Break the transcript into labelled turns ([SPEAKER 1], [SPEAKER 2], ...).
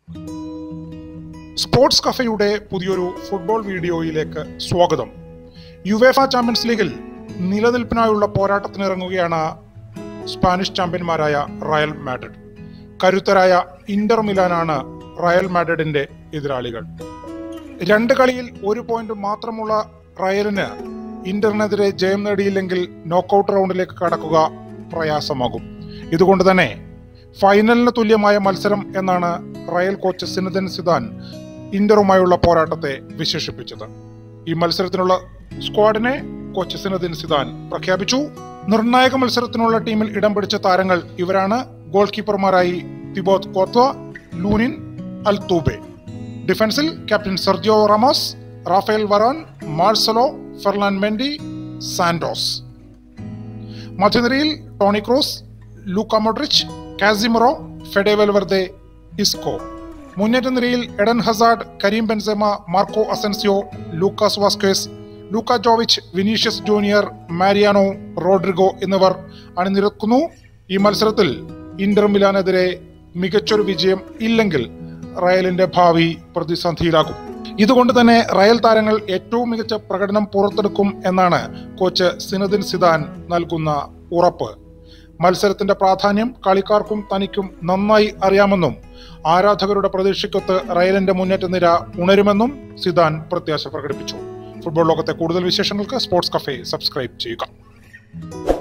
[SPEAKER 1] sports കഫയുടെ പുതിയൊരു football വീഡിയോയിലേക്ക് സ്വാഗതം യുവേഫ ചാമ്പ്യൻസ് ലീഗിൽ നിലനിൽപ്പിനായുള്ള പോരാട്ടത്തിനിറങ്ങുകയാണ് സ്പാനിഷ് ചാമ്പ്യന്മാരായ റയൽ മാഡ്രിഡ് കരുത്തരായ ഇന്റർ മിലാനാണ് റയൽ മാഡ്രിഡിന്റെ എതിരാളികൾ രണ്ട് കളിയിൽ ഒരു പോയിന്റ് മാത്രമുള്ള റയലിന് ഇന്ററിനെതിരെ ജയം നേടിയില്ലെങ്കിൽ നോക്കൌട്ട് റൗണ്ടിലേക്ക് കടക്കുക പ്രയാസമാകും ഇതുകൊണ്ട് തന്നെ ഫൈനലിന് തുല്യമായ മത്സരം എന്നാണ് റയൽ കോച്ച് സിനദൻ സിദാൻ ഇന്ററുമായുള്ള പോരാട്ടത്തെ വിശേഷിപ്പിച്ചത് ഈ മത്സരത്തിനുള്ള സ്ക്വാഡിനെ കോച്ച് സിനദിൻ സിദാൻ പ്രഖ്യാപിച്ചു നിർണായക മത്സരത്തിനുള്ള ടീമിൽ ഇടം പിടിച്ച താരങ്ങൾ ഇവരാണ് ഗോൾ കീപ്പർമാരായി Thibaut Courtois Lunin Altube ഡിഫൻസിൽ captain Sergio Ramos Raphael Varane Marcelo Ferland Mendy Santos മധ്യനിരയിൽ Toni Kroos Luka Modric Casemiro Fede Valverde Isco മുന്നേറ്റ നിരയിൽ Eden Hazard Karim Benzema Marco Asensio Lucas Vazquez Luka Jovic Vinicius Junior Mariano Rodrygo എന്നിവർ അണിനിരക്കുന്നു ഈ മത്സരത്തിൽ Inter മിലാനെതിരെ മികച്ചൊരു വിജയം ഇല്ലെങ്കിൽ റയലിന്റെ ഭാവി പ്രതിസന്ധിയിലാകും ഇതുകൊണ്ട് തന്നെ റയൽ താരങ്ങൾ ഏറ്റവും മികച്ച പ്രകടനം പുറത്തെടുക്കും എന്നാണ് കോച്ച് സിനദിൻ സിദാൻ നൽകുന്ന ഉറപ്പ് മത്സരത്തിന്റെ പ്രാധാന്യം കളിക്കാർക്കും തനിക്കും നന്നായി അറിയാമെന്നും ആരാധകരുടെ പ്രതീക്ഷയ്ക്കൊത്ത് റയലിന്റെ മുന്നേറ്റ നിര ഉണരുമെന്നും സിദാൻ പ്രത്യാശ പ്രകടിപ്പിച്ചു ഫുട്ബോൾ ലോകത്തെ കൂടുതൽ വിശേഷങ്ങൾക്ക് സ്പോർട്സ് കഫേ സബ്സ്ക്രൈബ് ചെയ്യുക